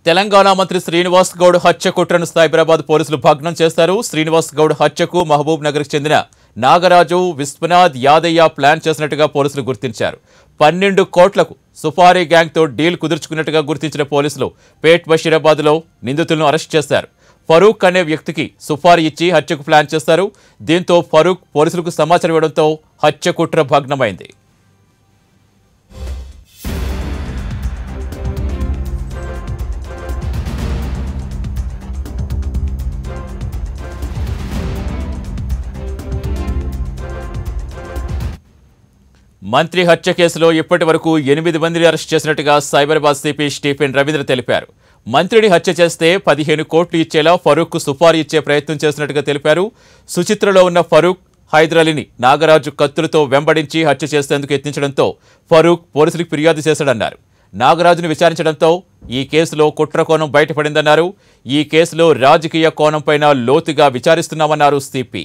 తెలంగాణ మంత్రి శ్రీనివాస్ గౌడ్ హత్య కుట్రను సైబరాబాద్ పోలీసులు భగ్నం చేశారు శ్రీనివాస్ గౌడ్ హత్యకు మహబూబ్ నగర్కి చెందిన నాగరాజు విశ్వనాథ్ యాదయ్య ప్లాన్ చేసినట్టుగా పోలీసులు గుర్తించారు పన్నెండు కోట్లకు సుపారీ గ్యాంగ్తో డీల్ కుదుర్చుకున్నట్టుగా గుర్తించిన పోలీసులు పేట్ బషీరాబాద్లో నిందితులను అరెస్ట్ చేశారు ఫరూక్ అనే వ్యక్తికి సుపారీ ఇచ్చి హత్యకు ప్లాన్ చేశారు దీంతో ఫరూక్ పోలీసులకు సమాచారం ఇవ్వడంతో హత్య కుట్ర భగ్నమైంది మంత్రి హత్య కేసులో ఇప్పటి వరకు ఎనిమిది మందిని అరెస్ట్ చేసినట్టుగా సైబరాబాద్ సిపి స్టీఫెన్ రవీంద్ర తెలిపారు మంత్రిని హత్య చేస్తే పదిహేను కోట్లు ఇచ్చేలా ఫరూక్ సుపారీ ఇచ్చే ప్రయత్నం చేసినట్టుగా తెలిపారు సుచిత్రలో ఉన్న ఫరూక్ హైదర్ అలీని నాగరాజు కత్తులతో వెంబడించి హత్య చేసేందుకు యత్నించడంతో ఫరూక్ పోలీసులకు ఫిర్యాదు చేశాడన్నారు నాగరాజును విచారించడంతో ఈ కేసులో కుట్ర కోణం బయటపడిందన్నారు ఈ కేసులో రాజకీయ కోణంపైన లోతుగా విచారిస్తున్నామన్నారు సిపి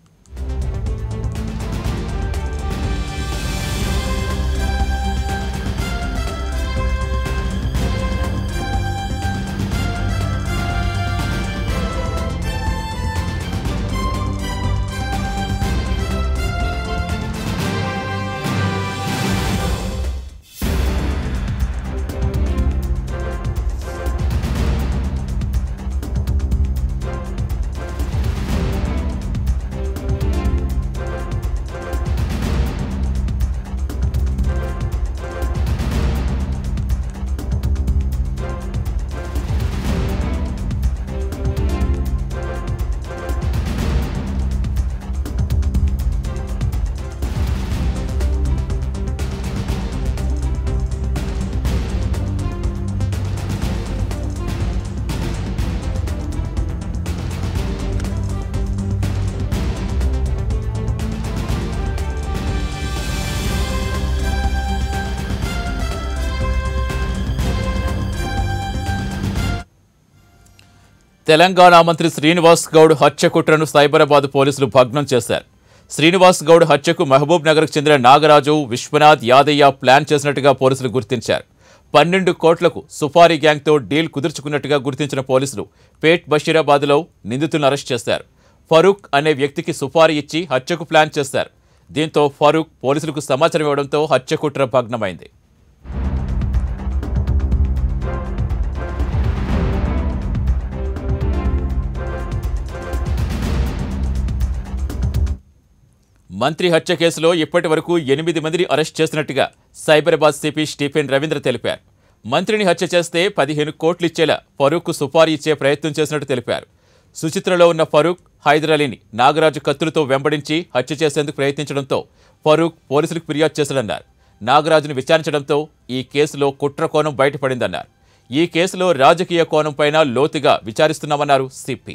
తెలంగాణ మంత్రి శ్రీనివాస్ గౌడ్ హత్య కుట్రను సైబరాబాద్ పోలీసులు భగ్నం చేశారు శ్రీనివాస్ గౌడ్ హత్యకు మహబూబ్ నగర్కు చెందిన నాగరాజు విశ్వనాథ్ యాదయ్య ప్లాన్ చేసినట్టుగా పోలీసులు గుర్తించారు పన్నెండు కోట్లకు సుపారీ గ్యాంగ్తో డీల్ కుదుర్చుకున్నట్టుగా గుర్తించిన పోలీసులు పేట్ బషీరాబాద్లో నిందితులను అరెస్ట్ చేశారు ఫరూక్ అనే వ్యక్తికి సుపారీ ఇచ్చి హత్యకు ప్లాన్ చేశారు దీంతో ఫరూక్ పోలీసులకు సమాచారం ఇవ్వడంతో హత్య కుట్ర భగ్నమైంది మంత్రి హత్య కేసులో ఇప్పటి వరకు ఎనిమిది మందిని అరెస్ట్ చేసినట్టుగా సైబరాబాద్ సిపి స్టీఫెన్ రవీంద్ర తెలిపారు మంత్రిని హత్య చేస్తే పదిహేను కోట్లు ఇచ్చేలా ఫరూక్ సుపారీ ఇచ్చే ప్రయత్నం చేసినట్టు తెలిపారు సుచిత్రలో ఉన్న ఫరూక్ హైదర్ అలీని నాగరాజు కత్తులతో వెంబడించి హత్య చేసేందుకు ప్రయత్నించడంతో ఫరూక్ పోలీసులకు ఫిర్యాదు చేశాడన్నారు నాగరాజును విచారించడంతో ఈ కేసులో కుట్ర కోణం బయటపడిందన్నారు ఈ కేసులో రాజకీయ కోణంపైన లోతుగా విచారిస్తున్నామన్నారు సిపి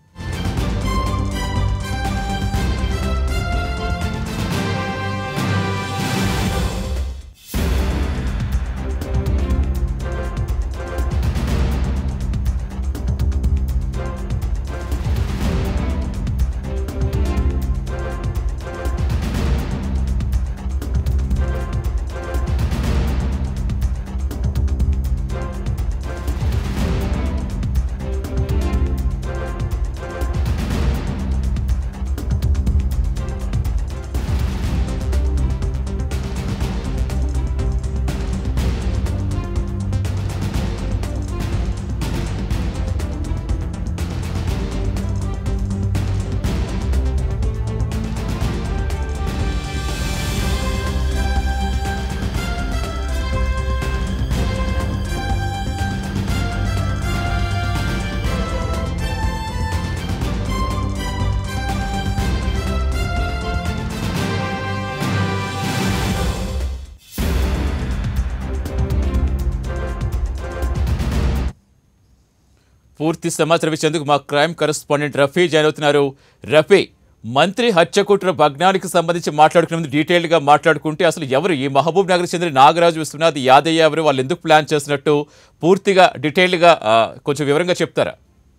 పూర్తి సమాచారం ఇచ్చేందుకు మా క్రైమ్ కరెస్పాండెంట్ రఫీ జాయిన్ అవుతున్నారు రఫీ మంత్రి హత్య కుట్ర భగ్నానికి సంబంధించి మాట్లాడుకునే ముందు డీటెయిల్గా మాట్లాడుకుంటే అసలు ఎవరు ఈ మహబూబ్ నగర్ చెందిన నాగరాజు విశ్వనాథ్ యాదయ్య ఎవరు వాళ్ళు ఎందుకు ప్లాన్ చేసినట్టు పూర్తిగా డీటెయిల్గా ఆ, కొంచెం వివరంగా చెప్తారా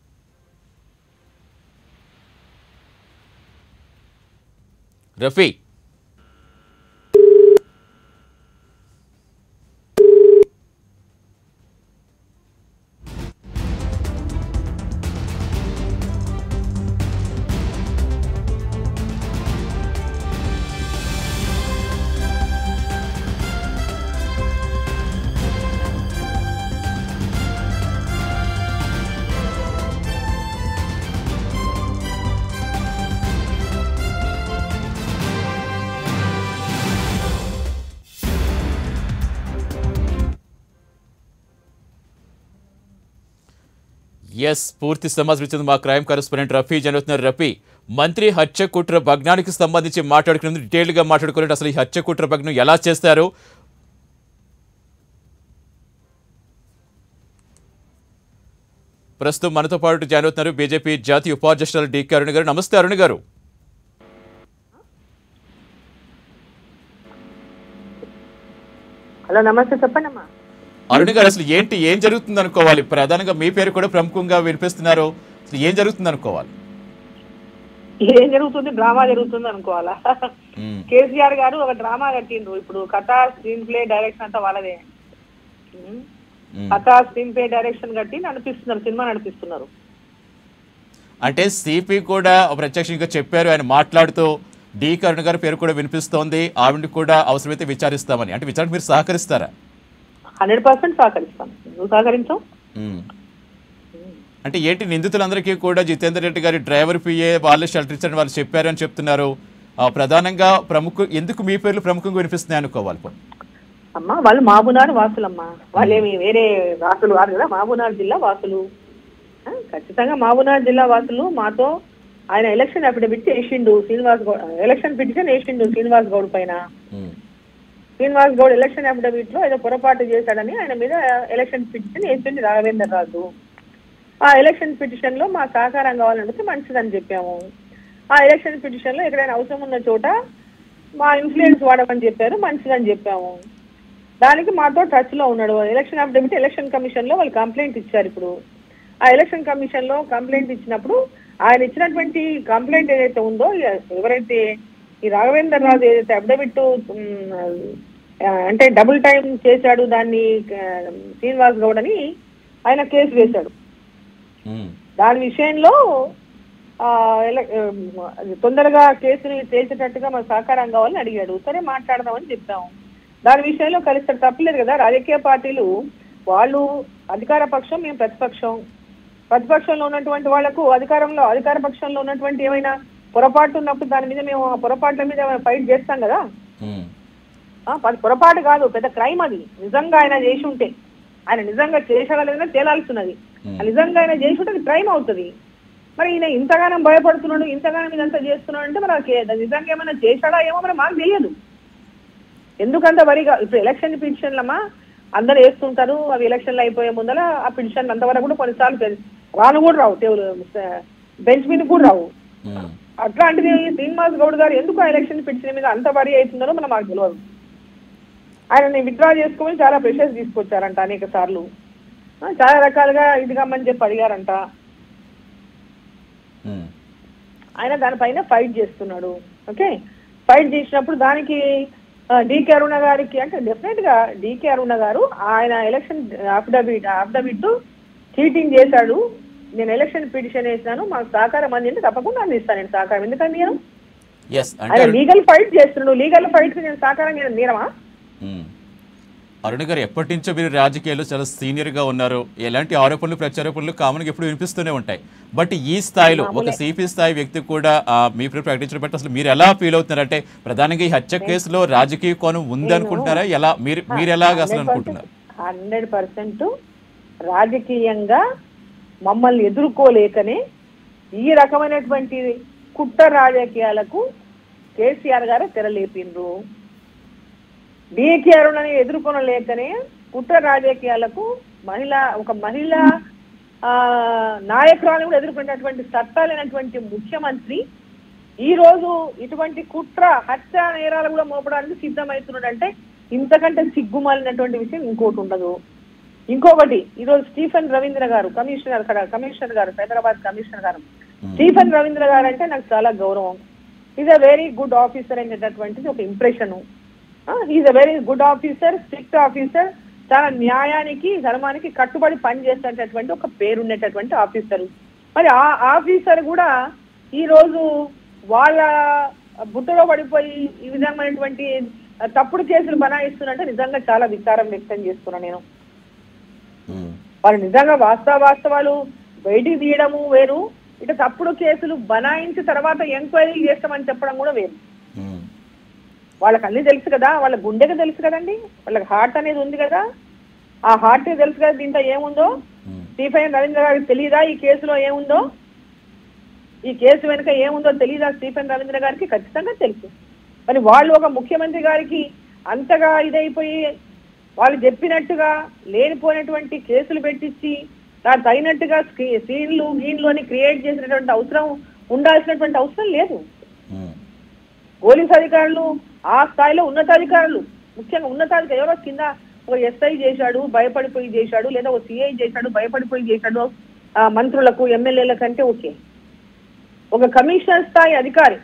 రఫీ ఎస్ పూర్తి సమాచారం ఇచ్చింది మా క్రైమ్ కరెస్పాండెంట్ రఫీ జరుగుతున్నారు రఫీ మంత్రి హత్య కుట్ర భగ్నానికి సంబంధించి మాట్లాడుకునేందుకు డీటెయిల్ గా మాట్లాడుకోలేదు అసలు ఈ హత్య కుట్ర భగ్నం ఎలా చేస్తారు ప్రస్తుతం మనతో పాటు జాయిన్ అవుతున్నారు బీజేపీ జాతీయ ఉపాధ్యక్షులు డికే అరుణ్ గారు నమస్తే అరుణ్ గారు హలో నమస్తే చెప్పండి అమ్మా అరుణ్ గారు అసలు ఏంటి ఏం జరుగుతుంది అనుకోవాలి ప్రధానంగా మీ పేరు కూడా ప్రముఖంగా వినిపిస్తున్నారు అసలు ఏం జరుగుతుంది అనుకోవాలి ఏం జరుగుతుంది డ్రామా జరుగుతుంది అనుకోవాలా ఉమ్, కేసీఆర్ గారు ఒక డ్రామా కట్టిండ్రు ఇప్పుడు కథ స్క్రీన్ ప్లే డైరెక్షన్ అంతా వాళ్ళదే ఉమ్. ఉమ్. కథ స్క్రీన్ ప్లే డైరెక్షన్ కట్టి నడిపిస్తున్నారు సినిమా నడిపిస్తున్నారు అంటే సిపి కూడా ప్రత్యక్షంగా చెప్పారు ఆయన మాట్లాడుతూ డి కరుణ గారి పేరు కూడా వినిపిస్తోంది ఆవిడ కూడా అవసరమైతే విచారిస్తామని అంటే విచారణ మీరు సహకరిస్తారా హండ్రెడ్ పర్సెంట్ సహకరిస్తాను నువ్వు సహకరించవు ఉమ్. అంటే ఏంటి నిందితులందరికీ కూడా జితేందర్ రెడ్డి గారి డ్రైవర్ పిఏ వాళ్ళే షెల్టర్ ఇచ్చారని వాళ్ళు చెప్పారు అని చెప్తున్నారు ఆ, ప్రధానంగా ప్రముఖ ఎందుకు మీ పేర్లు ప్రముఖంగా వినిపిస్తున్నాయి అనుకోవాలి పోనీ. అమ్మా వాళ్ళు మాబునాడు వాసులమ్మా వాళ్ళేమి వేరే వాసులు కాదు కదా మాబునాడు జిల్లా వాసులు ఆ, ఖచ్చితంగా మాబునాడు జిల్లా వాసులు మాతో ఆయన ఎలక్షన్ అఫిడవిట్ వేసిండు శ్రీనివాస్ గౌడ్ ఎలక్షన్ పిటిషన్ వేసిండు శ్రీనివాస్ గౌడ్ పైన ఉమ్. శ్రీనివాస్ గౌడ్ ఎలక్షన్ అఫిడవిట్ లో ఏదో పొరపాటు చేశాడని ఆయన మీద ఎలక్షన్ పిటిషన్ వేసింది రాఘవేందర్ రాజు ఆ ఎలక్షన్ పిటిషన్ లో మా సహకారం కావాలంటే మంచిదని చెప్పాము ఆ ఎలక్షన్ పిటిషన్ లో ఎక్కడైనా అవసరం ఉన్న చోట మా ఇన్ఫ్లుయెన్స్ వాడమని చెప్పారు మంచిదని చెప్పాము దానికి మాతో టచ్ లో ఉన్నాడు ఎలక్షన్ అఫిడవిట్ ఎలక్షన్ కమిషన్ లో వాళ్ళు కంప్లైంట్ ఇచ్చారు ఇప్పుడు ఆ ఎలక్షన్ కమిషన్ లో కంప్లైంట్ ఇచ్చినప్పుడు ఆయన ఇచ్చినటువంటి కంప్లైంట్ ఏదైతే ఉందో ఎ- ఎవరైతే ఈ రాఘవేందర్ రాజు ఏదైతే అఫిడవిట్ అంటే డబుల్ టైం చేశాడు దాన్ని ఆ, శ్రీనివాస్ గౌడ్ అని ఆయన కేసు వేశాడు ఉమ్. దాని విషయంలో ఆ, ఎల- ఆ, తొందరగా కేసుని తేల్చేటట్టుగా మా సహకారం కావాలని అడిగాడు సరే మాట్లాడదామని చెప్పాము దాని విషయంలో కలిసి తప్పలేదు కదా రాజకీయ పార్టీలు వాళ్ళు అధికార పక్షం మేము ప్రతిపక్షం ప్రతిపక్షంలో ఉన్నటువంటి వాళ్లకు అధికారంలో అధికార పక్షంలో ఉన్నటువంటి ఏమైనా పొరపాటు ఉన్నప్పుడు దాని మీద మేము ఆ పొరపాట్ల మీద ఫైట్ చేస్తాం కదా ఉమ్. ఆ, అది పొరపాటు కాదు పెద్ద క్రైమ్ అది నిజంగా ఆయన చేసి ఉంటే ఆయన నిజంగా చేశాడా లేదని తేలాల్సినది Hmm. ఆ నిజంగా ఆయన చేసి ఉంటే అది క్రైమ్ అవుతుంది మరి ఈయన ఇంతగానం భయపడుతున్నాడు ఇంతగానం ఇదంతా చేస్తున్నాడు అంటే మరి అది అది నిజంగా ఏమైనా చేశాడా ఏమో మరి మాకు తెలియదు ఎందుకంత వరిగా ఇప్పుడు ఎలక్షన్ పిటిషన్లమ్మా అందరు వేస్తుంటారు అవి ఎలక్షన్లు అయిపోయే ముందర ఆ పిటిషన్ అంతవరకు కూడా కొన్నిసార్లు పె- రాను కూడా రావు టేబుల్ బెంచ్ మీద కూడా రావు ఉమ్. అట్లాంటిది శ్రీనివాస్ గౌడ్ గారు ఎందుకు ఆ ఎలక్షన్ పిటిషన్ మీద అంత వరి అవుతున్నారో మనం మాకు తెలియదు ఆయనని విత్డ్రా చేసుకుని చాలా ప్రెషర్స్ తీసుకొచ్చారంట అనేక సార్లు ఆ, చాలా రకాలుగా ఇది కమ్మని చెప్పి అడిగారంట ఉమ్. ఆయన దానిపైన ఫైట్ చేస్తున్నాడు ఓకే ఫైట్ చేసినప్పుడు దానికి డికే అరుణ గారికి అంటే డెఫినెట్ గా డికే అరుణ గారు ఆయన ఎలక్షన్ అఫిడవిట్ అఫిడవిట్ చీటింగ్ చేశాడు నేను ఎలక్షన్ పిటిషన్ వేసినాను మాకు సహకారం అందింటే తప్పకుండా అందిస్తాను నేను సహకారం ఎందుకంటే నేను ఎస్ అంటే ఆయన లీగల్ ఫైట్ చేస్తున్నాడు లీగల్ ఫైట్ కి నేను సహకారం నేను నేరమా ఉమ్. అరుణ్ గారు ఎప్పటి నుంచో మీరు రాజకీయాల్లో చాలా సీనియర్ గా ఉన్నారు ఎలాంటి ఆరోపణలు ప్రత్యారోపణలు కామన్ గా ఎప్పుడు వినిపిస్తూనే ఉంటాయి బట్ ఈ స్థాయిలో ఒక సిపి స్థాయి వ్యక్తి కూడా ఆ, మీ పేరు ప్రకటించడం బట్టి అసలు మీరు ఎలా ఫీల్ అవుతున్నారంటే ప్రధానంగా ఈ హత్య కేసులో రాజకీయ కోణం ఉంది అనుకుంటున్నారా ఎలా మీరు మీరు ఎలాగ అసలు అనుకుంటున్నారు హండ్రెడ్ పర్సెంట్ రాజకీయంగా మమ్మల్ని ఎదుర్కోలేకనే ఈ రకమైనటువంటి కుట్ర రాజకీయాలకు కేసీఆర్ గారు తెరలేపిండ్రు డిఏకే అరుణని ఎదుర్కొనలేకనే కుట్ర రాజకీయాలకు మహిళ ఒక మహిళ ఆ, నాయకురాలు కూడా ఎదుర్కొనేటువంటి సత్తా లేనటువంటి ముఖ్యమంత్రి ఈ రోజు ఇటువంటి కుట్ర హత్య నేరాలు కూడా మోపడానికి సిద్ధమవుతున్నాడంటే ఇంతకంటే సిగ్గుమాలినటువంటి విషయం ఇంకోటి ఉండదు ఇంకొకటి ఈరోజు స్టీఫెన్ రవీంద్ర గారు కమిషనర్ అక్కడ కమిషనర్ గారు హైదరాబాద్ కమిషనర్ గారు స్టీఫెన్ రవీంద్ర గారు అంటే నాకు చాలా గౌరవం is a very good officer అనేటటువంటిది ఒక impression is a very good officer strict officer చాలా న్యాయానికి ధర్మానికి కట్టుబడి పనిచేసేటటువంటి ఒక పేరున్నటువంటి ఆఫీసర్ మరి ఆ ఆఫీసర్ కూడా ఈ రోజు వాళ్ళ బుట్టలో పడిపోయి ఈ విధమైనటువంటి తప్పుడు కేసులు బనాయిస్తున్నట్టే నిజంగా చాలా విచారం వ్యక్తం చేస్తున్నా నేను ఉమ్. వాళ్ళు నిజంగా వాస్తవ వాస్తవాలు బయటికి తీయడము వేరు ఇక తప్పుడు కేసులు బనాయించి తర్వాత ఎంక్వైరీ చేస్తామని చెప్పడం కూడా వేరు ఉమ్. వాళ్ళకి అన్ని తెలుసు కదా వాళ్ళ గుండెకి తెలుసు కదండి వాళ్ళకి హార్ట్ అనేది ఉంది కదా ఆ హార్ట్ తెలుసు కదా దీంట్లో ఏముందో ఉమ్. స్టీఫెన్ రవీంద్ర గారికి తెలియదా ఈ కేసులో ఏముందో ఈ కేసు వెనుక ఏముందో తెలియదా స్టీఫెన్ రవీంద్ర గారికి ఖచ్చితంగా తెలుసు మరి వాళ్ళు ఒక ముఖ్యమంత్రి గారికి అంతగా ఇదైపోయి వాళ్ళు చెప్పినట్టుగా లేనిపోయినటువంటి కేసులు పెట్టించి దానికి తగినట్టుగా స్క్రీ- సీన్లు గీన్లు అని క్రియేట్ చేసినటువంటి అవసరం ఉండాల్సినటువంటి అవసరం లేదు ఉమ్, పోలీస్ అధికారులు ఆ స్థాయిలో ఉన్నతాధికారులు ముఖ్యంగా ఉన్నతాధికారులు ఎవరో కింద ఒక ఎస్ఐ చేశాడు భయపడిపోయి చేశాడు లేదా ఒక సిఐ చేశాడు భయపడిపోయి చేశాడు ఆ మంత్రులకు ఎమ్మెల్యేల కంటే ఓకే ఒక కమిషనర్ స్థాయి అధికారి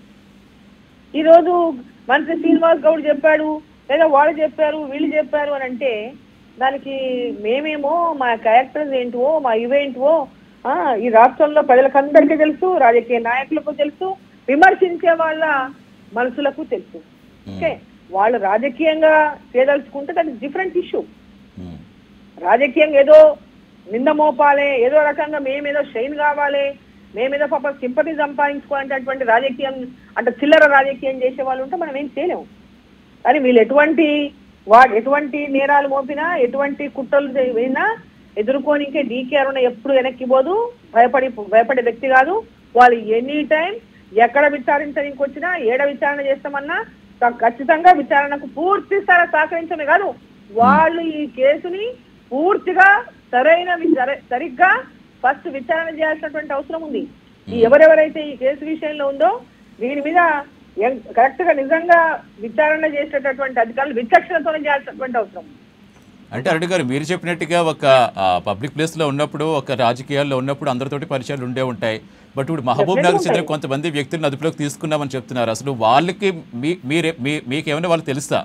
ఈ రోజు మంత్రి శ్రీనివాస్ గౌడ్ చెప్పాడు లేదా వాళ్ళు చెప్పారు వీళ్ళు చెప్పారు అని అంటే దానికి మేమేమో మా క్యారెక్టర్స్ ఏంటివో మా ఇవేంటివో ఆ, ఈ రాష్ట్రంలో ప్రజలకందరికీ తెలుసు రాజకీయ నాయకులకు తెలుసు విమర్శించే వాళ్ళ మనసులకు తెలుసు ఓకే వాళ్ళు రాజకీయంగా చేయదలుచుకుంటే దానికి డిఫరెంట్ ఇష్యూ ఉమ్, రాజకీయంగా ఏదో నింద మోపాలి ఏదో రకంగా మేమేదో షైన్ కావాలి మేమేదో పాప సింపతి సంపాదించుకోవాలంటే రాజకీయం అంటే చిల్లర రాజకీయం చేసే వాళ్ళు ఉంటే మనం ఏం చేయలేము కానీ వీళ్ళు ఎటువంటి వా ఎటువంటి నేరాలు మోపినా ఎటువంటి కుట్రలు అయినా ఎదుర్కోనికే డీకే అరుణ ఎప్పుడు వెనక్కి పోదు భయపడి భయపడే వ్యక్తి కాదు వాళ్ళు ఎనీ టైం ఎక్కడ విచారించడానికి వచ్చినా ఏడ విచారణ చేస్తామన్నా త- ఖచ్చితంగా విచారణకు పూర్తి స్థాయి సహకరించమే కాదు వాళ్ళు ఈ కేసుని పూర్తిగా సరైన వి- సర- సరిగ్గా ఫస్ట్ విచారణ చేయాల్సినటువంటి అవసరం ఉంది ఈ ఎవరెవరైతే ఈ కేసు విషయంలో ఉందో దీని మీద కరెక్ట్ గా నిజంగా విచారణ చేసేటటువంటి అధికారులు విచక్షణతోనే చేయాల్సినటువంటి అవసరం ఉంది. అంటే అరుణ్ గారు మీరు చెప్పినట్టుగా ఒక పబ్లిక్ ప్లేస్ లో ఉన్నప్పుడు ఒక రాజకీయాల్లో ఉన్నప్పుడు అందరితోటి పరిచయాలు ఉండే ఉంటాయి బట్ ఇప్పుడు మహబూబ్ నగర్ చెందిన కొంతమంది వ్యక్తులను అదుపులోకి తీసుకున్నామని చెప్తున్నారు అసలు వాళ్ళకి మీ మీరే మీ- మీకేమైనా వాళ్ళు తెలుసా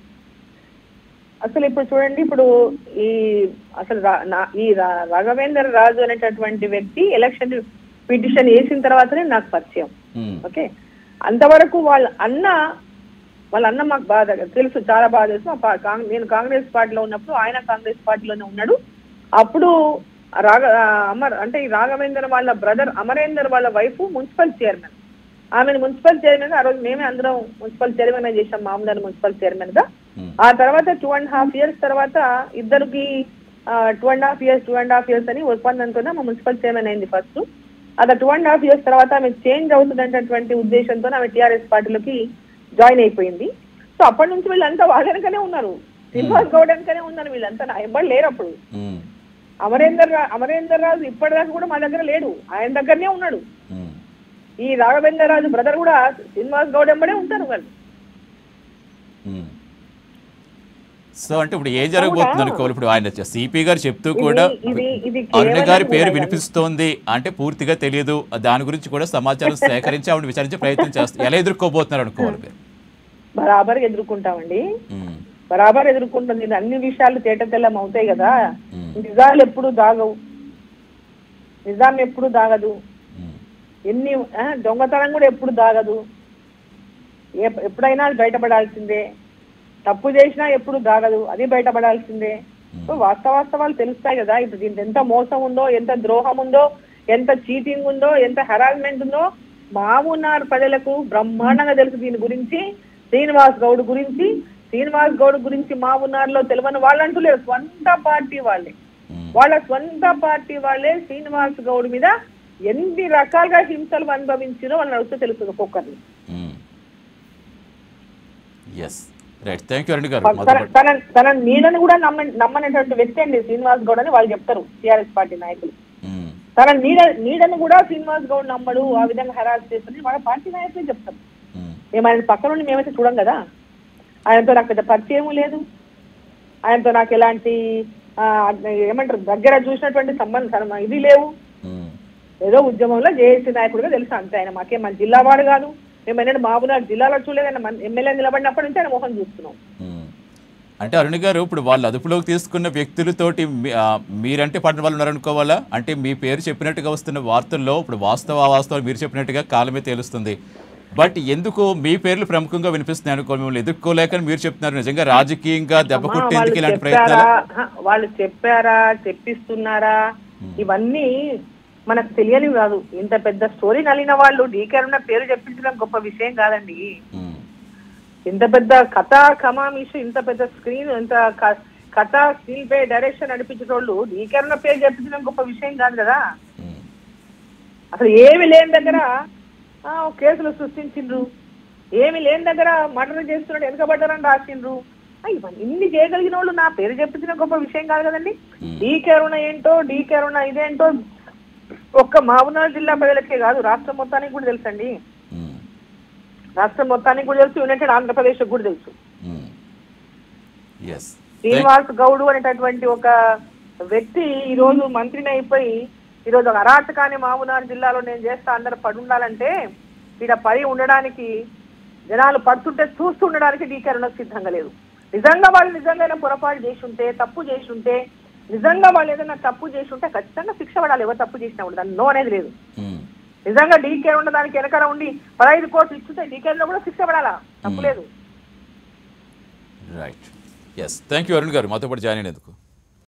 అసలు ఇప్పుడు చూడండి ఇప్పుడు ఈ అసలు రా- నా- ఈ రా- రాఘవేంద్ర రాజు అనేటటువంటి వ్యక్తి ఎలక్షన్ పిటిషన్ వేసిన తర్వాతనే నాకు పరిచయం ఉమ్, ఓకే అంతవరకు వాళ్ళ అన్న వాళ్ళ అన్న మాకు బాగా తెలుసు చాలా బాగా తెలుసు మా పా- కాంగ్- నేను కాంగ్రెస్ పార్టీలో ఉన్నప్పుడు ఆయన కాంగ్రెస్ పార్టీలోనే ఉన్నాడు అప్పుడు ఆ రాఘ ఆ అమర్ అంటే ఈ రాఘవేంద్ర వాళ్ళ బ్రదర్ అమరేందర్ వాళ్ళ వైఫ్ మున్సిపల్ చైర్మన్ ఆమెను మున్సిపల్ చైర్మన్ గా ఆ రోజు మేమే అందరం మున్సిపల్ చైర్మన్ గా చేశాం మామూలు మున్సిపల్ చైర్మన్ గా ఉమ్, ఆ తర్వాత టూ అండ్ హాఫ్ ఇయర్స్ తర్వాత ఇద్దరికి two and half years two and half years అని ఒప్పందంతో మా మున్సిపల్ చైర్మన్ అయింది ఫస్ట్ అలా టూ అండ్ హాఫ్ ఇయర్స్ తర్వాత ఆమె చేంజ్ అవుతుందనేటటువంటి ఉద్దేశంతో ఆమె టీఆర్ఎస్ పార్టీలోకి జాయిన్ అయిపోయింది సో అప్పటి నుంచి వీళ్ళంతా వాళ్ళ వెనకనే ఉన్నారు శ్రీనివాస్ గౌడ్ వెనకనే ఉన్నారు వీళ్ళంతా నా ఎవ్వరు లేరు అప్పుడు ఉమ్, అమరేందర్ రా- అమరేందర్ రాజు ఇప్పటిదాకా కూడా మా దగ్గర లేడు ఆయన దగ్గరనే ఉన్నాడు ఉమ్. ఈ రాఘవేంద్ర రాజు బ్రదర్ కూడా శ్రీనివాస్ గౌడ్ వెంబడే ఉంటారు వాళ్ళు మ్మ్. సో అంటే ఇప్పుడు ఏం జరగబోతుంది అనుకోవాలి ఇప్పుడు ఆయన సిపి గారు చెప్తూ కూడా ఇది ఇది అరుణ కేవలం గారి పేరు కూడా వినిపిస్తోంది అంటే పూర్తిగా తెలియదు దాని గురించి కూడా సమాచారం సేకరించి ఆవిడ విచారించే ప్రయత్నం చేస్తారు ఎలా ఎదుర్కోబోతున్నారు అనుకోవాలి మీరు బరాబర్ ఎదుర్కొంటామండి మ్మ్. బరాబర్ ఎదుర్కొంటుంది ఇది అన్ని విషయాలు తేట తెల్లం అవుతాయి కదా మ్మ్. నిజాలు ఎప్పుడు దాగవు నిజాం ఎప్పుడు దాగదు మ్మ్. ఎన్ని ఆ, దొంగతనం కూడా ఎప్పుడు దాగదు ఏ- ఎప్పుడైనా అది బయటపడాల్సిందే తప్పు చేసినా ఎప్పుడు దాగదు అది బయటపడాల్సిందే సో వాస్తవాస్తవాలు తెలుస్తాయి కదా ఇప్పుడు దీంట్లో ఎంత మోసం ఉందో ఎంత ద్రోహం ఉందో ఎంత చీటింగ్ ఉందో ఎంత హెరాస్మెంట్ ఉందో మామూనార్ ప్రజలకు బ్రహ్మాండంగా తెలుసు దీని గురించి శ్రీనివాస్ గౌడ్ గురించి శ్రీనివాస్ గౌడ్ గురించి మామూనార్లో తెలియని వాళ్ళంటూ లేరు స్వంత పార్టీ వాళ్ళే మ్మ్. వాళ్ళ స్వంత పార్టీ వాళ్ళే శ్రీనివాస్ గౌడ్ మీద ఎన్ని రకాలుగా హింసలు అనుభవించినో వాళ్ళని అడిగితే తెలుస్తుంది ఒక్కొక్కరిని yes right thank you Arun గారు తన మొదలు తన తన నీడని కూడా నమ్మ నమ్మనటువంటి వ్యక్తి అండి శ్రీనివాస్ గౌడ్ అని వాళ్ళు చెప్తారు టిఆర్ఎస్ పార్టీ నాయకులు మ్మ్. తన నీడ నీడను కూడా శ్రీనివాస్ గౌడ్ నమ్మడు ఆ విధంగా హెరాస్ చేస్తుంది వాళ్ళ పార్టీ నాయకులే చెప్తారు మ్మ్. మేము ఆయన పక్క నుండి మేమైతే చూడం కదా ఆయనతో నాకు పెద్ద పరిచయం లేదు ఆయనతో నాకు ఎలాంటి ఆ, ఏమంటారు దగ్గర చూసినటువంటి సంబంధం ఇది లేవు మ్మ్. ఏదో ఉద్యమంలో జేఏసీ నాయకుడిగా తెలుసు అంతే ఆయన మాకే మన జిల్లా వాడు కాదు మేము ఎన్నడూ మామూలు జిల్లాలో చూడలేదు ఆయన మన ఎమ్మెల్యే నిలబడినప్పటి నుంచి ఆయన మొహం చూస్తున్నాం మ్మ్. అంటే అరుణ్ గారు ఇప్పుడు వాళ్ళు అదుపులోకి తీసుకున్న వ్యక్తులతోటి మీ- ఆ, మీరంటే పడిన వాళ్ళు ఉన్నారనుకోవాలా అంటే మీ పేరు చెప్పినట్టుగా వస్తున్న వార్తల్లో ఇప్పుడు వాస్తవ వాస్తవాలు మీరు చెప్పినట్టుగా కాలమే తేలుస్తుంది బట్ ఎందుకు మీ పేర్లు ప్రముఖంగా వినిపిస్తున్నాయి అనుకో మిమ్మల్ని ఎదుర్కోలేకని మీరు చెప్తున్నారు నిజంగా రాజకీయంగా దెబ్బ అమ్మా, కొట్టేందుకు వాళ్ళు ఇలాంటి చెప్పారా ప్రయత్నాలు హ, వాళ్ళు చెప్పారా చెప్పిస్తున్నారా ఇవన్నీ మనకు తెలియనివి కాదు ఇంత పెద్ద స్టోరీ నలిన వాళ్ళు డీకేరున్న పేరు చెప్పించడం గొప్ప విషయం కాదండి మ్మ్. ఇంత పెద్ద కథ కమామిషు ఇంత పెద్ద స్క్రీన్ ఇంత క- కథ స్క్రీన్ పే డైరెక్షన్ నడిపించేటోళ్ళు నీకెవరన్నా పేరు చెప్పించడం గొప్ప విషయం కాదు కదా ఉమ్, అసలు ఏమి లేని దగ్గర ఆ, కేసులు సృష్టించిండ్రు ఏమి లేని దగ్గర మర్డర్ చేస్తున్నాడు వెనకబడ్డారని రాసిండ్రు ఆ, ఇవన్నీ ఇన్ని చేయగలిగిన వాళ్ళు నా పేరు చెప్పించిన గొప్ప విషయం కాదు కదండి డీ కరుణ ఏంటో డీ కరుణ ఇదేంటో ఒక్క మహబూబ్నగర్ జిల్లా ప్రజలకే కాదు రాష్ట్రం మొత్తానికి కూడా తెలుసండి ఉమ్, రాష్ట్రం మొత్తానికి కూడా తెలుసు యునైటెడ్ ఆంధ్రప్రదేశ్ కూడా తెలుసు ఉమ్. ఎస్ శ్రీనివాస్ గౌడ్ అనేటటువంటి ఒక వ్యక్తి ఈ రోజు మంత్రిని అయిపోయి ఈ రోజు ఒక అరాచకాన్ని మహబూబ్నగర్ జిల్లాలో నేను చేస్తా అందరు పడి ఉండాలంటే ఇక్కడ పడి ఉండడానికి జనాలు పడుతుంటే చూస్తూ ఉండడానికి డీకరణకు సిద్ధంగా లేదు నిజంగా వాళ్ళు నిజంగా పొరపాటు చేసి ఉంటే తప్పు చేసి ఉంటే నిజంగా వాళ్ళు ఏదైనా తప్పు చేసి ఉంటే ఖచ్చితంగా శిక్ష పడాలి ఎవరు తప్పు చేసినా కూడా దాన్ని నో అనేది లేదు ఉమ్, నిజంగా డీకే ఉండడానికి వెనకాల ఉండి పదహైదు కోట్లు ఇస్తుంటే డీకేలో కూడా శిక్ష పడాలా తప్పు లేదు right yes thank you Arun గారు మాతో పాటు జాయిన్ అయినందుకు